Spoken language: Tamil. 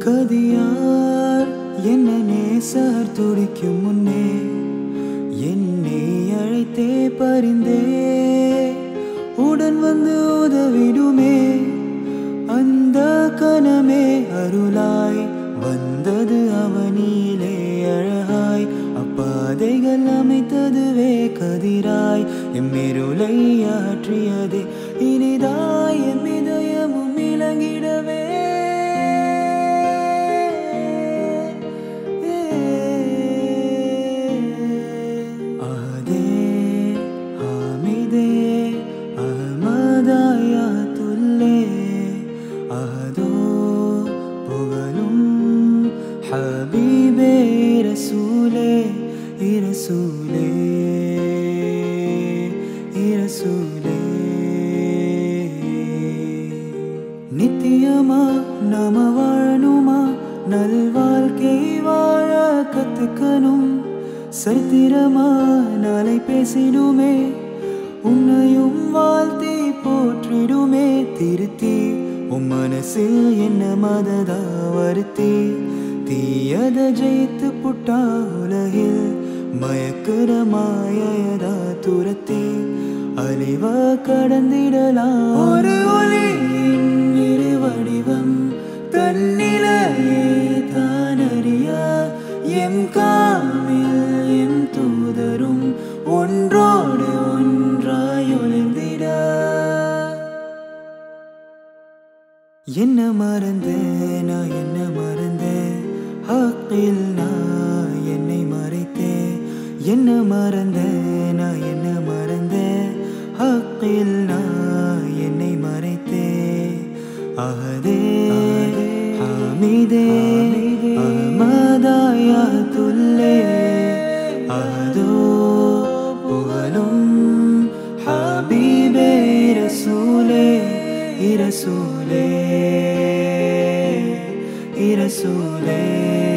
கதியார் என்ன நேசர் துடிக்கும் முன்னே என்னை அழைத்தே பரிந்தே உடன் வந்து உதவிடுமே அந்த கணமே அருளாய் வந்தது அவனிலே அழகாய் அப்பாதைகள் அமைத்ததுவே கதிராய் எம்மிருளை ஆற்றியதே இனிதாய் எம் இதயமும் இலங்கிடவே ஆதே ஆமிதே அஹமதாயாத்துல்லே ஆதோ புகழும் ஹபீபே இரசூலே இரசூலே இரசூலே நித்தியமா நாம வாழணுமா நல்வாழ்க்கை வாழ கத்துக்கணும் சரித்திரமா நாளை பேசிடுமே உன்னையும் வாழ்த்தி போற்றிடுமே திருத்தி உன் மனசில் என்ன மததா வருத்தி தீயத ஜெயித்து புட்டா உலகில் மயக்கிற மாயதா துரத்தி அழிவ கடந்திடலாம் ஒரு ஒளியின் இரு வடிவம் தன்னிலையே தானறிய எம் காமில் எம் தூதரும் ஒன்றோடு ஒன்றாய் ஒளிர்ந்திட என்ன மறந்தேன் நான் என்ன மறந்தேன் ஹக்கில் நான் என்னை மறைத்தேன் என்ன மறந்தேன் நான் என்ன மறந்தேன் ஹக்கில் நான் என்னை மறைத்தேன் அகதே ஹாமிதே அஹமதாயாத்துல்லே அதோ புகழும் ஹபீபே இரசூலே இரசூலே இரசூலே